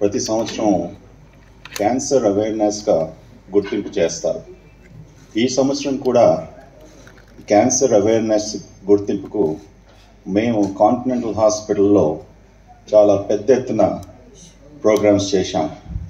ప్రతి సంవత్సరం క్యాన్సర్ అవేర్నెస్గా గుర్తింపు చేస్తారు ఈ సంవత్సరం కూడా క్యాన్సర్ అవేర్నెస్ గుర్తింపుకు మేము కాంటినెంటల్ హాస్పిటల్లో చాలా పెద్ద ఎత్తున ప్రోగ్రామ్స్ చేశాం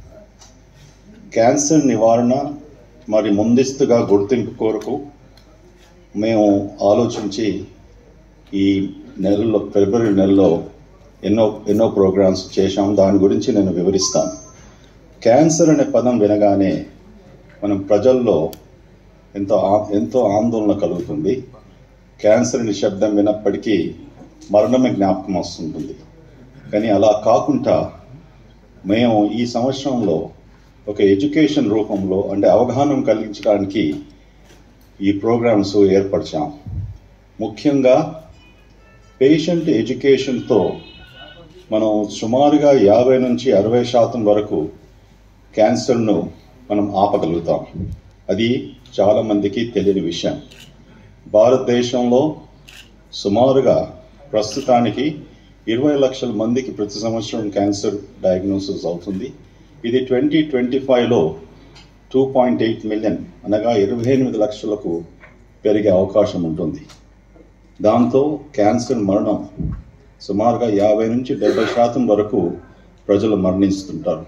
క్యాన్సర్ నివారణ మరి ముందస్తుగా గుర్తింపు కొరకు మేము ఆలోచించి ఈ నెలలో ఫిబ్రవరి నెలలో ఎన్నో ఎన్నో ప్రోగ్రామ్స్ చేశాం దాని గురించి నేను వివరిస్తాను క్యాన్సర్ అనే పదం వినగానే మనం ప్రజల్లో ఎంతో ఆ- ఎంతో ఆందోళన కలుగుతుంది క్యాన్సర్ అనే శబ్దం వినప్పటికీ మరణమే జ్ఞాపకం వస్తుంటుంది కానీ అలా కాకుండా మేము ఈ సంవత్సరంలో ఒక ఎడ్యుకేషన్ రూపంలో అంటే అవగాహన కలిగించడానికి ఈ ప్రోగ్రామ్స్ ఏర్పరిచాం ముఖ్యంగా పేషెంట్ ఎడ్యుకేషన్తో మనం సుమారుగా యాభై నుంచి అరవై శాతం వరకు క్యాన్సర్ను మనం ఆపగలుగుతాం అది చాలా మందికి తెలియని విషయం భారతదేశంలో సుమారుగా ప్రస్తుతానికి ఇరవై లక్షల మందికి ప్రతి సంవత్సరం క్యాన్సర్ డయాగ్నోసిస్ అవుతుంది ఇది ట్వంటీ ట్వంటీ ఫైవ్లో టూ పాయింట్ ఎయిట్ మిలియన్ అనగా ఇరవై ఎనిమిది లక్షలకు పెరిగే అవకాశం ఉంటుంది దాంతో క్యాన్సర్ మరణం సుమారుగా యాభై నుంచి డెబ్బై శాతం వరకు ప్రజలు మరణిస్తుంటారు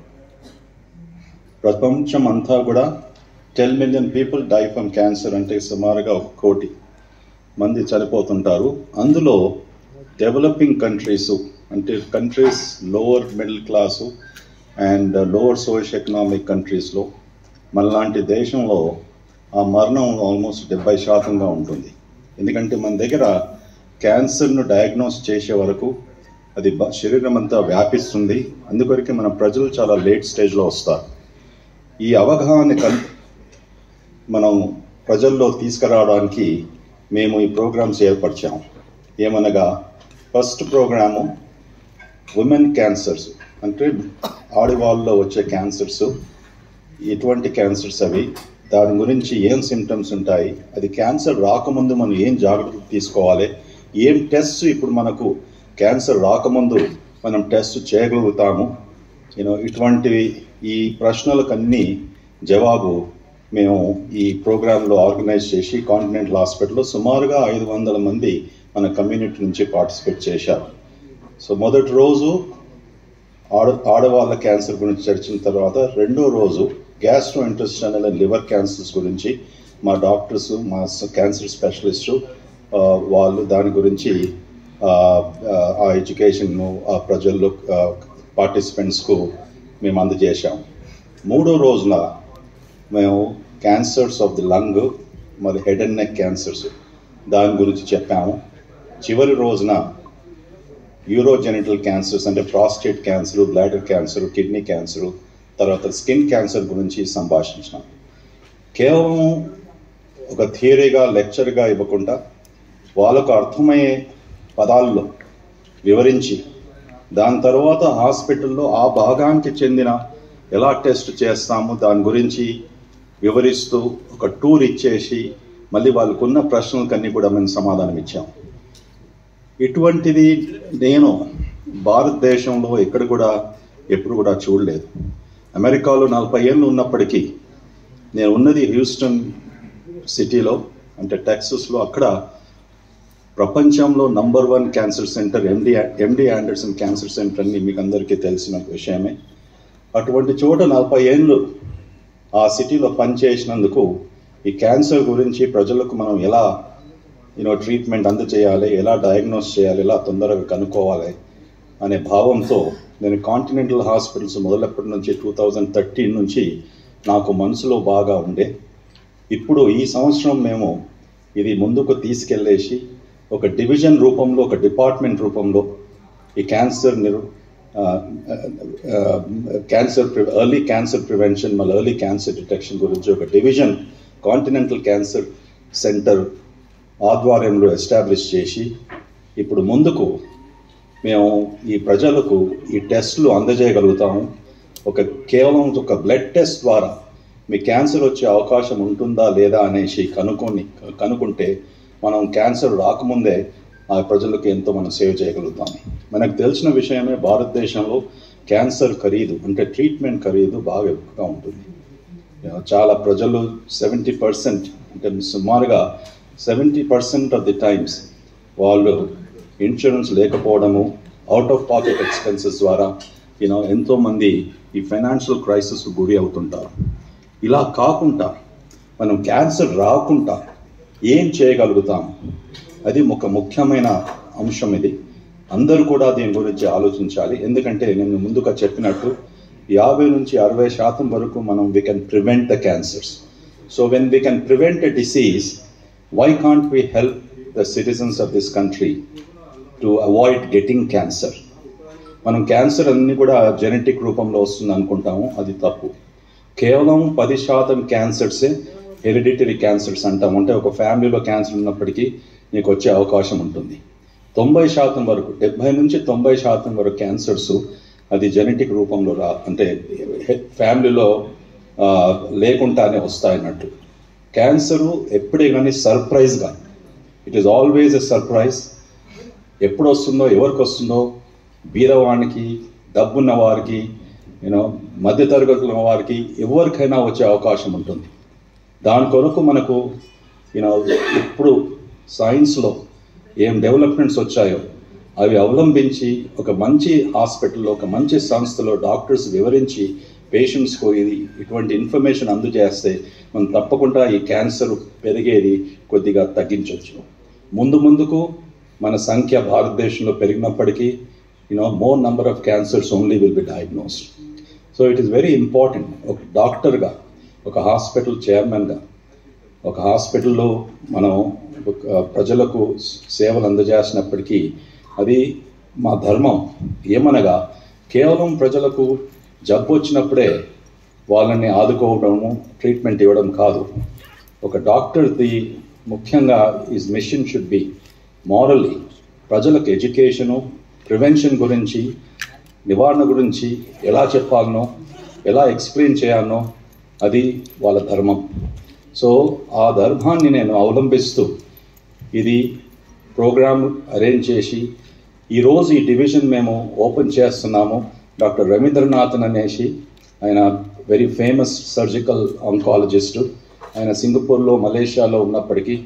ప్రపంచం అంతా కూడా ten million people die from cancer అంటే సుమారుగా ఒక కోటి మంది చనిపోతుంటారు అందులో డెవలపింగ్ కంట్రీస్ అంటే countries lower middle class and lower social economic కంట్రీస్లో మనలాంటి దేశంలో ఆ మరణం ఆల్మోస్ట్ డెబ్బై శాతంగా ఉంటుంది ఎందుకంటే మన దగ్గర క్యాన్సర్ను డయాగ్నోస్ చేసే వరకు అది బ- శరీరం అంతా వ్యాపిస్తుంది అందుకొరకే మన ప్రజలు చాలా లేట్ స్టేజ్లో వస్తారు ఈ అవగాహన కల్ మనం ప్రజల్లో తీసుకురావడానికి మేము ఈ ప్రోగ్రామ్స్ ఏర్పరిచాం ఏమనగా ఫస్ట్ ప్రోగ్రాము ఉమెన్ క్యాన్సర్స్ అంటే ఆడవాళ్ళలో వచ్చే క్యాన్సర్స్ ఎటువంటి క్యాన్సర్స్ అవి దాని గురించి ఏం సిమ్టమ్స్ ఉంటాయి అది క్యాన్సర్ రాకముందు మనం ఏం జాగ్రత్తలు తీసుకోవాలి ఏం టెస్ట్ ఇప్పుడు మనకు క్యాన్సర్ రాకముందు మనం టెస్ట్ చేయగలుగుతాము యూనో ఇటువంటివి ఈ ప్రశ్నలకన్నీ జవాబు మేము ఈ ప్రోగ్రాంలో ఆర్గనైజ్ చేసి కాంటినెంటల్ హాస్పిటల్లో సుమారుగా ఐదు వందల మంది మన కమ్యూనిటీ నుంచి పార్టిసిపేట్ చేశారు సో మొదటి రోజు ఆడ ఆడవాళ్ళ క్యాన్సర్ గురించి చర్చించిన తర్వాత రెండో రోజు gastro intestinal and liver cancers గురించి మా డాక్టర్స్ మా క్యాన్సర్ స్పెషలిస్టు ఆ, వాళ్ళు దాని గురించి ఆ, ఆ, ఆ ఎడ్యుకేషన్ను ఆ ప్రజల్లో పార్టిసిపెంట్స్కు మేము అందజేశాం మూడో రోజున మేము క్యాన్సర్స్ ఆఫ్ ది లంగ్ మరి హెడ్ అండ్ నెక్ క్యాన్సర్స్ దాని గురించి చెప్పాము చివరి రోజున యూరోజెనిటల్ క్యాన్సర్స్ అంటే prostate cancer bladder cancer kidney cancer తర్వాత స్కిన్ క్యాన్సర్ గురించి సంభాషించాం కేవలం ఒక థియరీగా లెక్చర్గా ఇవ్వకుండా వాళ్ళకు అర్థమయ్యే పదాల్లో వివరించి దాని తర్వాత హాస్పిటల్లో ఆ భాగానికి చెందిన ఎలా టెస్ట్ చేస్తాము దాని గురించి వివరిస్తూ ఒక టూర్ ఇచ్చేసి మళ్ళీ వాళ్ళకున్న ప్రశ్నలకన్నీ కూడా మేము సమాధానం ఇచ్చాం ఇటువంటిది నేను భారతదేశంలో ఎక్కడ కూడా ఎప్పుడు కూడా చూడలేదు అమెరికాలో నలభై ఏళ్ళు ఉన్నప్పటికీ నేను ఉన్నది హ్యూస్టన్ సిటీలో అంటే టెక్సస్లో అక్కడ ప్రపంచంలో number one cancer centre MD MD Anderson cancer centre అని మీకు అందరికీ తెలిసిన విషయమే అటువంటి చోట నలభై ఏళ్ళు ఆ సిటీలో పనిచేసినందుకు ఈ క్యాన్సర్ గురించి ప్రజలకు మనం ఎలా యూనో ట్రీట్మెంట్ అందజేయాలి ఎలా డయాగ్నోస్ చేయాలి ఎలా తొందరగా కనుక్కోవాలి అనే భావంతో నేను కాంటినెంటల్ హాస్పిటల్స్ మొదలప్పటి నుంచి టూ థౌజండ్ థర్టీన్ నుంచి నాకు మనసులో బాగా ఉండే ఇప్పుడు ఈ సంవత్సరం మేము ఇది ముందుకు తీసుకెళ్ళేసి ఒక డివిజన్ రూపంలో ఒక డిపార్ట్మెంట్ రూపంలో ఈ క్యాన్సర్ నిర్ క్యాన్సర్ ఎర్లీ క్యాన్సర్ ప్రివెన్షన్ మళ్ళీ ఎర్లీ క్యాన్సర్ డిటెక్షన్ గురించి ఒక డివిజన్ కాంటినెంటల్ క్యాన్సర్ సెంటర్ ఆధ్వర్యంలో ఎస్టాబ్లిష్ చేసి ఇప్పుడు ముందుకు మేము ఈ ప్రజలకు ఈ టెస్ట్లు అందజేయగలుగుతాము ఒక కేవలం ఒక బ్లడ్ టెస్ట్ ద్వారా మీ క్యాన్సర్ వచ్చే అవకాశం ఉంటుందా లేదా అనేసి కనుక్కొని కనుక్కుంటే మనం క్యాన్సర్ రాకముందే ఆ ప్రజలకు ఎంతో మనం సేవ్ చేయగలుగుతాం మనకు తెలిసిన విషయమే భారతదేశంలో క్యాన్సర్ ఖరీదు అంటే ట్రీట్మెంట్ ఖరీదు బాగా ఎక్కువగా ఉంటుంది చాలా ప్రజలు సెవెంటీ పర్సెంట్ అంటే సుమారుగా seventy percent of the times వాళ్ళు ఇన్సూరెన్స్ లేకపోవడము అవుట్ ఆఫ్ పాకెట్ ఎక్స్పెన్సెస్ ద్వారా యూనో ఎంతోమంది ఈ ఫైనాన్షియల్ క్రైసిస్ గురి అవుతుంటారు ఇలా కాకుండా మనం క్యాన్సర్ రాకుండా ఏం చేయగలుగుతాం అది ఒక ముఖ్యమైన అంశం ఇది అందరూ కూడా దీని గురించి ఆలోచించాలి ఎందుకంటే నేను ముందుగా చెప్పినట్టు యాభై నుంచి అరవై శాతం వరకు మనం we can prevent the cancers so when we can prevent a disease why can't we help the citizens of this country to avoid getting cancer మనం క్యాన్సర్ అన్ని కూడా జెనెటిక్ రూపంలో వస్తుంది అనుకుంటాము అది తప్పు కేవలం పది శాతం క్యాన్సర్సే హెరిడిటరీ క్యాన్సర్స్ అంటాం అంటే ఒక ఫ్యామిలీలో క్యాన్సర్ ఉన్నప్పటికీ నీకు వచ్చే అవకాశం ఉంటుంది తొంభై శాతం వరకు డెబ్బై నుంచి తొంభై శాతం వరకు క్యాన్సర్స్ అది జెనెటిక్ రూపంలో రా అంటే ఫ్యామిలీలో లేకుండానే వస్తాయన్నట్టు క్యాన్సరు ఎప్పుడే కానీ సర్ప్రైజ్గా it is always a surprise ఎప్పుడు వస్తుందో ఎవరికి వస్తుందో బీదవానికి డబ్బున్న వారికి యూనో మధ్యతరగతుల వారికి ఎవరికైనా వచ్చే అవకాశం ఉంటుంది దాని కొరకు మనకు యూనో ఇప్పుడు సైన్స్లో ఏం డెవలప్మెంట్స్ వచ్చాయో అవి అవలంబించి ఒక మంచి హాస్పిటల్లో ఒక మంచి సంస్థలో డాక్టర్స్ వివరించి పేషెంట్స్కు ఇది ఇటువంటి ఇన్ఫర్మేషన్ అందజేస్తే మనం తప్పకుండా ఈ క్యాన్సర్ పెరిగేది కొద్దిగా తగ్గించవచ్చు ముందు ముందుకు మన సంఖ్య భారతదేశంలో పెరిగినప్పటికీ you know more number of cancers only will be diagnosed so it is very important ఒక డాక్టర్గా ఒక హాస్పిటల్ చైర్మన్గా ఒక హాస్పిటల్లో మనం ప్రజలకు సేవలు అందజేసినప్పటికీ అది మా ధర్మం ఏమనగా కేవలం ప్రజలకు జబ్బు వచ్చినప్పుడే వాళ్ళని ఆదుకోవడము ట్రీట్మెంట్ ఇవ్వడం కాదు ఒక డాక్టర్ది ముఖ్యంగా is mission should be morally ప్రజలకు ఎడ్యుకేషను ప్రివెన్షన్ గురించి నివారణ గురించి ఎలా చెప్పాలనో ఎలా ఎక్స్ప్లెయిన్ చేయాలనో అది వాళ్ళ ధర్మం సో ఆ ధర్మాన్ని నేను అవలంబిస్తూ ఇది ప్రోగ్రామ్ అరేంజ్ చేసి ఈరోజు ఈ డివిజన్ మేము ఓపెన్ చేస్తున్నాము డాక్టర్ రవీంద్రనాథన్ అనేసి ఆయన వెరీ ఫేమస్ సర్జికల్ ఆంకాలజిస్టు ఆయన సింగపూర్లో మలేషియాలో ఉన్నప్పటికీ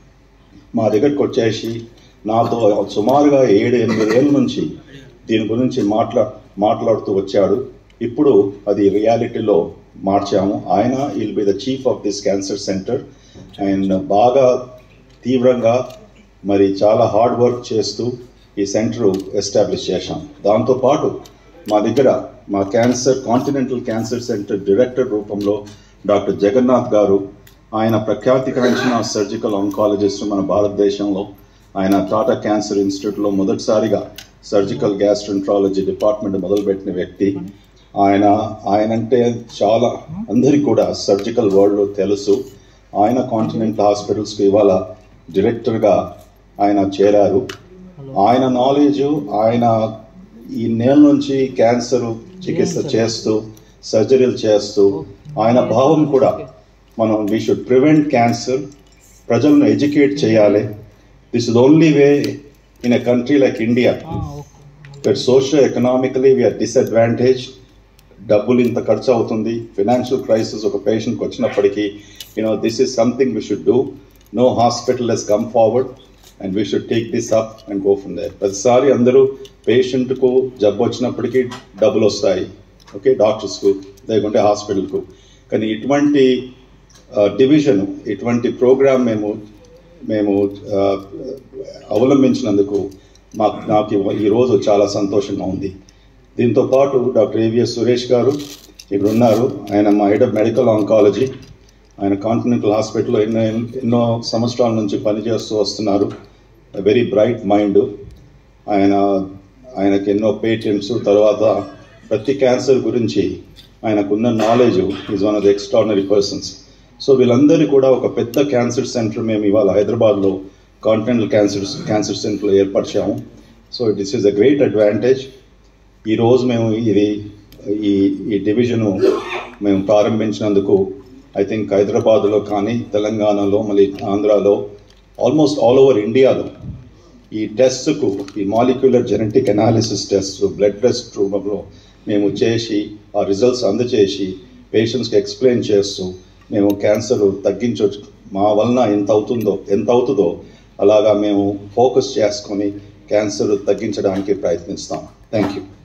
మా దగ్గరకు వచ్చేసి నాతో సుమారుగా ఏడు ఎనిమిది ఏళ్ళ నుంచి దీని గురించి మాట్లా మాట్లాడుతూ వచ్చాడు ఇప్పుడు అది రియాలిటీలో మార్చాము ఆయన will be the chief of this cancer centre and బాగా తీవ్రంగా మరి చాలా హార్డ్ వర్క్ చేస్తూ ఈ సెంటర్ ఎస్టాబ్లిష్ చేశాం దాంతోపాటు మా దగ్గర మా cancer continental cancer centre director రూపంలో డాక్టర్ జగన్నాథ్ గారు ఆయన ప్రఖ్యాతిగాంచిన సర్జికల్ ఆంకాలజిస్ట్ మన భారతదేశంలో ఆయన టాటా క్యాన్సర్ ఇన్స్టిట్యూట్లో మొదటిసారిగా సర్జికల్ గ్యాస్ట్రంట్రాలజీ డిపార్ట్మెంట్ మొదలుపెట్టిన వ్యక్తి ఆయన ఆయన అంటే చాలా అందరికీ కూడా సర్జికల్ వరల్డ్లో తెలుసు ఆయన కాంటినెంటల్ హాస్పిటల్స్కి ఇవాళ డైరెక్టర్గా ఆయన చేరారు ఆయన నాలెడ్జ్ ఆయన ఈ నేల నుంచి క్యాన్సర్ చికిత్స చేస్తూ సర్జరీలు చేస్తూ ఆయన భావం కూడా మనం వీ షుడ్ ప్రివెంట్ క్యాన్సర్ ప్రజలను ఎడ్యుకేట్ చేయాలి this is only way in a country like India but social economically we're disadvantage డబ్బులు ఇంత ఖర్చు అవుతుంది ఫినాన్షియల్ క్రైసిస్ ఒక పేషెంట్కి వచ్చినప్పటికీ you know this is something we should do no hospital has come forward and we should take this up and go from there ప్రతిసారి అందరూ పేషెంట్కు జబ్బు వచ్చినప్పటికీ డబ్బులు వస్తాయి ఓకే డాక్టర్స్కు లేకుంటే హాస్పిటల్కు కానీ ఇటువంటి డివిజన్ ఇటువంటి ప్రోగ్రామ్ మేము మేము అవలంబించినందుకు మాకు నాకు ఈరోజు చాలా సంతోషంగా ఉంది దీంతో పాటు డాక్టర్ ఏవిఎస్ సురేష్ గారు ఇక్కడ ఉన్నారు ఆయన మా హెడ్ ఆఫ్ మెడికల్ ఆంకాలజీ ఆయన కాంటినెంటల్ హాస్పిటల్లో ఎన్నో ఎన్నో సంవత్సరాల నుంచి పనిచేస్తూ వస్తున్నారు వెరీ బ్రైట్ మైండ్ ఆయన ఆయనకి ఎన్నో పేటెంట్స్ తర్వాత ప్రతి క్యాన్సర్ గురించి ఆయనకున్న knowledge is one of the extraordinary persons so వీళ్ళందరినీ కూడా ఒక పెద్ద క్యాన్సర్ సెంటర్ మేము ఇవాళ హైదరాబాద్లో కాంటినెంటల్ క్యాన్సర్ క్యాన్సర్ సెంటర్లో ఏర్పరిచాము so this is a great advantage ఈరోజు మేము ఇది ఈ ఈ డివిజను మేము ప్రారంభించినందుకు ఐ థింక్ హైదరాబాద్లో కానీ తెలంగాణలో మళ్ళీ ఆంధ్రాలో ఆల్మోస్ట్ ఆల్ ఓవర్ ఇండియాలో ఈ టెస్ట్కు ఈ molecular genetic analysis test blood test రూపంలో మేము చేసి ఆ రిజల్ట్స్ అందజేసి పేషెంట్స్కి ఎక్స్ప్లెయిన్ చేస్తూ మేము క్యాన్సర్ తగ్గించవచ్చు మా వలన ఎంత అవుతుందో ఎంత అవుతుందో అలాగా మేము ఫోకస్ చేసుకొని క్యాన్సర్ తగ్గించడానికి ప్రయత్నిస్తాం థ్యాంక్ యూ